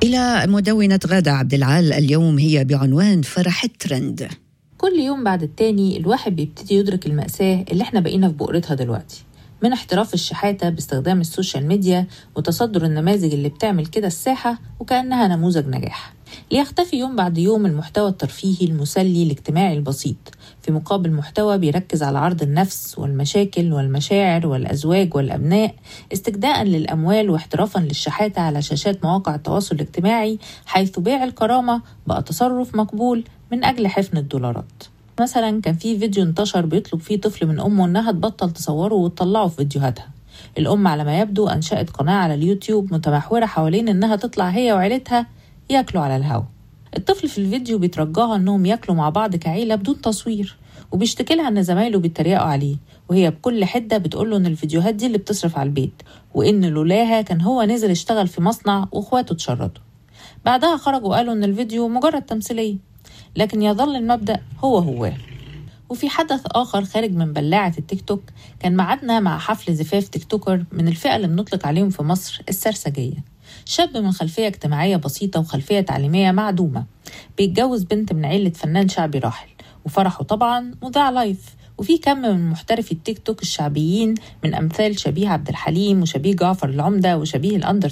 إلى مدونة غادة عبد العال اليوم هي بعنوان فرح الترند كل يوم بعد التاني الواحد بيبتدي يدرك المأساة اللي احنا بقينا في بؤرتها دلوقتي من احتراف الشحاتة باستخدام السوشيال ميديا وتصدر النماذج اللي بتعمل كده الساحة وكأنها نموذج نجاح ليختفي يوم بعد يوم المحتوى الترفيهي المسلي الاجتماعي البسيط في مقابل محتوى بيركز على عرض النفس والمشاكل والمشاعر والأزواج والأبناء استجداء للأموال واحترافا للشحاتة على شاشات مواقع التواصل الاجتماعي حيث بيع الكرامة بقى تصرف مقبول من أجل حفن الدولارات مثلا كان في فيديو انتشر بيطلب فيه طفل من أمه إنها تبطل تصوره وتطلعه في فيديوهاتها الأم على ما يبدو أنشأت قناة على اليوتيوب متمحورة حوالين إنها تطلع هي وعيلتها ياكلوا على الهوا الطفل في الفيديو بيترجاها انهم ياكلوا مع بعض كعيله بدون تصوير وبيشتكي لها ان زمايله بيتريقوا عليه وهي بكل حده بتقول له ان الفيديوهات دي اللي بتصرف على البيت وان لولاها كان هو نزل اشتغل في مصنع واخواته اتشردوا بعدها خرجوا وقالوا ان الفيديو مجرد تمثيليه لكن يظل المبدا هو هو وفي حدث آخر خارج من بلاعة التيك توك كان معادنا مع حفل زفاف تيك توكر من الفئة اللي بنطلق عليهم في مصر السرسجية شاب من خلفية اجتماعية بسيطة وخلفية تعليمية معدومة بيتجوز بنت من عيلة فنان شعبي راحل وفرحه طبعا مذاع لايف وفي كم من محترفي التيك توك الشعبيين من أمثال شبيه عبد الحليم وشبيه جعفر العمدة وشبيه الأندر